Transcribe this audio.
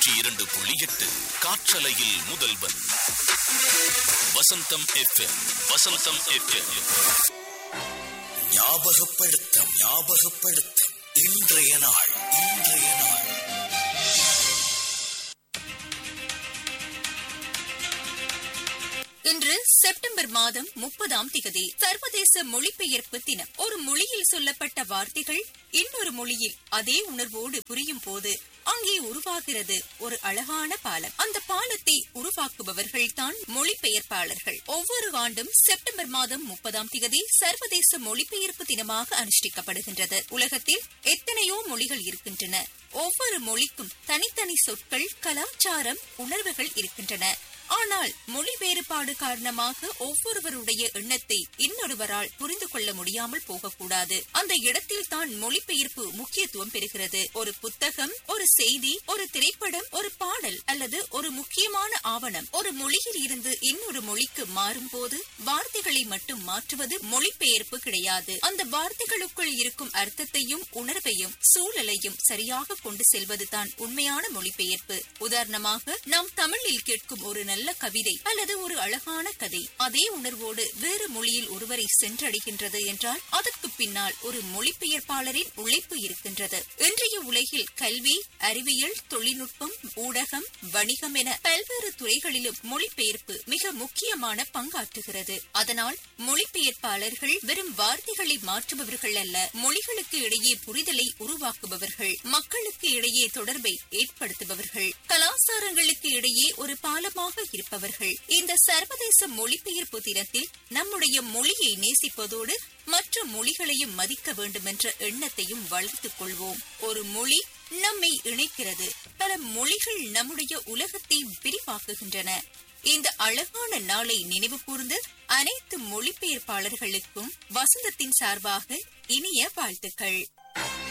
நூற்றி இரண்டு புள்ளி எட்டு காற்றலையில் முதல்வன் வசந்தம் எஃப்எம் வசந்தம் எஃப்எம் ஞாபகப்படுத்த ஞாபகப்படுத்த இன்றைய நாள் இன்றைய நாள் இன்று செப்டம்பர் மாதம் முப்பதாம் திகதி சர்வதேச மொழிபெயர்ப்பு தினம் ஒரு மொழியில் சொல்லப்பட்ட வார்த்தைகள் இன்னொரு மொழியில் அதே உணர்வோடு புரியும் போது அங்கே உருவாகிறது ஒரு அழகான பாலம் அந்த பாலத்தை உருவாக்குபவர்கள் தான் மொழிபெயர்ப்பாளர்கள் ஒவ்வொரு ஆண்டும் செப்டம்பர் மாதம் முப்பதாம் திகதி சர்வதேச மொழிபெயர்ப்பு தினமாக அனுஷ்டிக்கப்படுகின்றது உலகத்தில் எத்தனையோ மொழிகள் இருக்கின்றன ஒவ்வொரு மொழிக்கும் தனித்தனி சொற்கள் கலாச்சாரம் உணர்வுகள் இருக்கின்றன ஆனால் மொழி வேறுபாடு காரணமாக ஒவ்வொருவருடைய எண்ணத்தை இன்னொருவரால் புரிந்து கொள்ள முடியாமல் போகக்கூடாது அந்த இடத்தில் தான் மொழிபெயர்ப்பு முக்கியத்துவம் பெறுகிறது ஒரு புத்தகம் ஒரு செய்தி ஒரு திரைப்படம் ஒரு பாடல் அல்லது ஒரு முக்கியமான ஆவணம் ஒரு மொழியில் இருந்து இன்னொரு மொழிக்கு மாறும்போது வார்த்தைகளை மட்டும் மாற்றுவது மொழிபெயர்ப்பு கிடையாது அந்த வார்த்தைகளுக்குள் இருக்கும் அர்த்தத்தையும் உணர்வையும் சூழலையும் சரியாக கொண்டு செல்வதுதான் உண்மையான மொழிபெயர்ப்பு உதாரணமாக நாம் தமிழில் கேட்கும் ஒரு நல்ல கவிதை அல்லது ஒரு அழகான கதை அதே உணர்வோடு வேறு மொழியில் ஒருவரை சென்றடைகின்றது என்றால் அதற்கு பின்னால் ஒரு மொழிபெயர்ப்பாளரின் உழைப்பு இருக்கின்றது இன்றைய உலகில் கல்வி அறிவியல் தொழில்நுட்பம் ஊடகம் வணிகம் என பல்வேறு துறைகளிலும் மொழிபெயர்ப்பு மிக முக்கியமான பங்காற்றுகிறது அதனால் மொழிபெயர்ப்பாளர்கள் வெறும் வார்த்தைகளை மாற்றுபவர்கள் அல்ல மொழிகளுக்கு இடையே புரிதலை உருவாக்குபவர்கள் மக்களுக்கு இடையே தொடர்பை ஏற்படுத்துபவர்கள் கலாச்சாரங்களுக்கு இடையே ஒரு பாலமாக இருப்பவர்கள் இந்த சர்வதேச மொழிபெயர்ப்பு தினத்தில் நம்முடைய மொழியை நேசிப்பதோடு மற்ற மொழிகளையும் மதிக்க வேண்டும் என்ற எண்ணத்தையும் வளர்த்துக் கொள்வோம் ஒரு மொழி நம்மை இணைக்கிறது பல மொழிகள் நம்முடைய உலகத்தை விரிவாக்குகின்றன இந்த அழகான நாளை நினைவு கூர்ந்து அனைத்து மொழிபெயர்ப்பாளர்களுக்கும் வசந்தத்தின் சார்பாக இனிய வாழ்த்துக்கள்